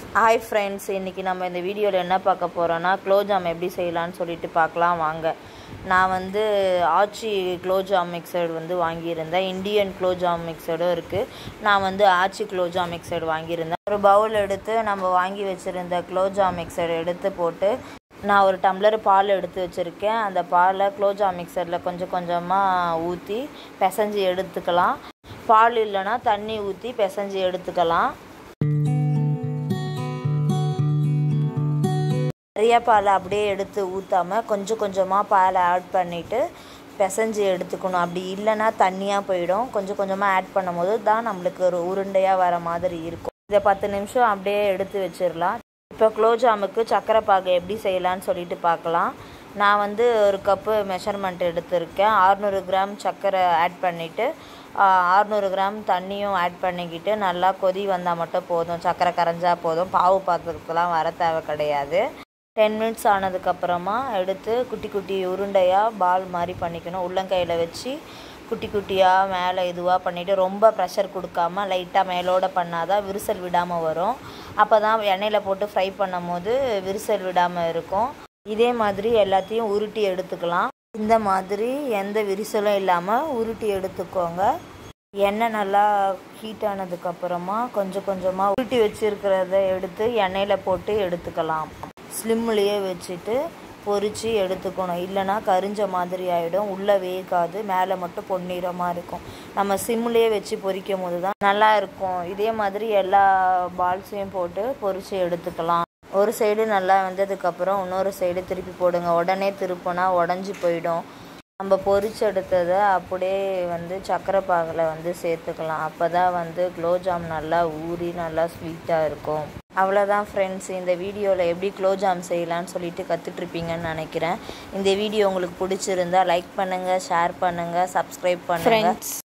hi friends இன்றைக்கி நம்ம இந்த வீடியோவில் என்ன பார்க்க போகிறோன்னா குலோஜாம் எப்படி செய்யலான்னு சொல்லிட்டு பார்க்கலாம் வாங்க நான் வந்து ஆச்சி குலோஜாம் மிக்சர் வந்து வாங்கியிருந்தேன் இந்தியன் குலோஜாம் மிக்சரும் இருக்குது நான் வந்து ஆச்சி குலோஜாம் மிக்சர் வாங்கியிருந்தேன் ஒரு பவுல் எடுத்து நம்ம வாங்கி வச்சுருந்த குலோஜாம் மிக்சர் எடுத்து போட்டு நான் ஒரு டம்ளர் பால் எடுத்து வச்சுருக்கேன் அந்த பாலை குலோஜா மிக்சரில் கொஞ்சம் கொஞ்சமாக ஊற்றி பிசைஞ்சு எடுத்துக்கலாம் பால் இல்லைன்னா தண்ணி ஊற்றி பிசைஞ்சு எடுத்துக்கலாம் நிறைய பாலை அப்படியே எடுத்து ஊற்றாமல் கொஞ்சம் கொஞ்சமாக பாலை ஆட் பண்ணிவிட்டு பிசைஞ்சு எடுத்துக்கணும் அப்படி இல்லைன்னா தண்ணியாக போயிடும் கொஞ்சம் கொஞ்சமாக ஆட் பண்ணும்போது தான் நம்மளுக்கு ஒரு உருண்டையாக வர மாதிரி இருக்கும் இதை பத்து நிமிஷம் அப்படியே எடுத்து வச்சிடலாம் இப்போ குலோஜாமுக்கு சக்கரை பாகு எப்படி செய்யலான்னு சொல்லிட்டு பார்க்கலாம் நான் வந்து ஒரு கப்பு மெஷர்மெண்ட் எடுத்திருக்கேன் ஆறுநூறு கிராம் சர்க்கரை ஆட் பண்ணிவிட்டு ஆறுநூறு கிராம் தண்ணியும் ஆட் பண்ணிக்கிட்டு நல்லா கொதி வந்தால் மட்டும் போதும் சர்க்கரை கரைஞ்சா போதும் பாவு பாத்திரத்துலாம் வர தேவை கிடையாது டென் மினிட்ஸ் ஆனதுக்கப்புறமா எடுத்து குட்டி குட்டி உருண்டையாக பால் மாதிரி பண்ணிக்கணும் உள்ளங்கையில் வச்சு குட்டி குட்டியாக மேலே இதுவாக பண்ணிவிட்டு ரொம்ப ப்ரெஷர் கொடுக்காம லைட்டாக மேலோட பண்ணாதான் விரிசல் விடாமல் வரும் அப்போ தான் எண்ணெயில் போட்டு ஃப்ரை பண்ணும் போது விரிசல் விடாமல் இருக்கும் இதே மாதிரி எல்லாத்தையும் உருட்டி எடுத்துக்கலாம் இந்த மாதிரி எந்த விரிசலும் இல்லாமல் உருட்டி எடுத்துக்கோங்க எண்ணெய் நல்லா ஹீட் ஆனதுக்கப்புறமா கொஞ்சம் கொஞ்சமாக உருட்டி வச்சுருக்கிறத எடுத்து எண்ணெயில் போட்டு எடுத்துக்கலாம் ஸ்லிம்லேயே வச்சுட்டு பொரித்து எடுத்துக்கணும் இல்லைனா கரிஞ்ச மாதிரி ஆகிடும் உள்ளே வேகாது மேலே மட்டும் பொன்னிறமாக இருக்கும் நம்ம சிம்லேயே வச்சு பொரிக்கும் போது தான் நல்லா இருக்கும் இதே மாதிரி எல்லா பால்ஸையும் போட்டு பொரித்து எடுத்துக்கலாம் ஒரு சைடு நல்லா வந்ததுக்கப்புறம் இன்னொரு சைடு திருப்பி போடுங்க உடனே திருப்பினா உடஞ்சி போயிடும் நம்ம பொரிச்சு எடுத்ததை அப்படியே வந்து சக்கரை பாகில் வந்து சேர்த்துக்கலாம் அப்போ தான் வந்து குலோஜாம் நல்லா ஊறி நல்லா ஸ்வீட்டாக இருக்கும் அவ்வளோதான் ஃப்ரெண்ட்ஸ் இந்த வீடியோவில் எப்படி குலோஜாம் செய்யலான்னு சொல்லிட்டு கற்றுட்ருப்பீங்கன்னு நினைக்கிறேன் இந்த வீடியோ உங்களுக்கு பிடிச்சிருந்தா லைக் பண்ணுங்கள் ஷேர் பண்ணுங்கள் சப்ஸ்கிரைப் பண்ணுங்கள்